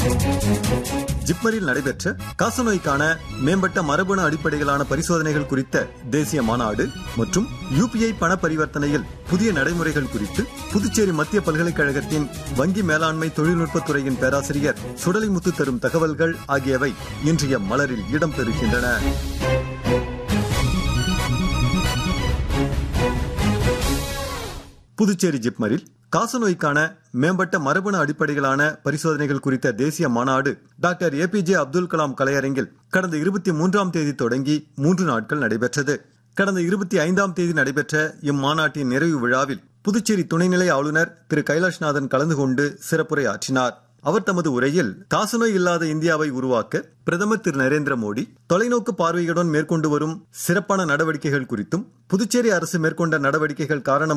ஜிப்மரில் நடைபெற்ற காசநோய்க்கான மேம்பட்ட மரபணு அடிப்படையிலான பரிசோதனைகள் குறித்த தேசிய மாநாடு மற்றும் யுபிஐ பண பரிவர்த்தனையில் புதிய நடைமுறைகள் குறித்து புதுச்சேரி மத்திய பல்கலைக்கழகத்தின் வங்கி மேலாண்மை தொழில்நுட்பத் துறையின் பேராசிரியர் சுடலிமுத்து தரும் தகவல்கள் ஆகியவை இன்றைய மலரில் இடம்பெறுகின்றன புதுச்சேரி ஜிப்மரில் காசநோய்க்கான மேம்பட்ட மரபணு அடிப்படையிலான பரிசோதனைகள் குறித்த தேசிய மாநாடு டாக்டர் ஏபிஜே அப்துல் கலாம் கலையரங்கில் கடந்த இருபத்தி மூன்றாம் தேதி தொடங்கி மூன்று நாட்கள் நடைபெற்றது கடந்த இருபத்தி ஐந்தாம் தேதி நடைபெற்ற இம்மாநாட்டின் நிறைவு விழாவில் புதுச்சேரி துணைநிலை ஆளுநர் திரு கைலாஷ்நாதன் கலந்து கொண்டு சிறப்புரை ஆற்றினார் அவர் தமது உரையில் காசநோய் இல்லாத இந்தியாவை உருவாக்க பிரதமர் திரு நரேந்திர மோடி தொலைநோக்கு பார்வையுடன் மேற்கொண்டு வரும் சிறப்பான நடவடிக்கைகள் குறித்தும் புதுச்சேரி அரசு மேற்கொண்ட நடவடிக்கைகள் காரணமாக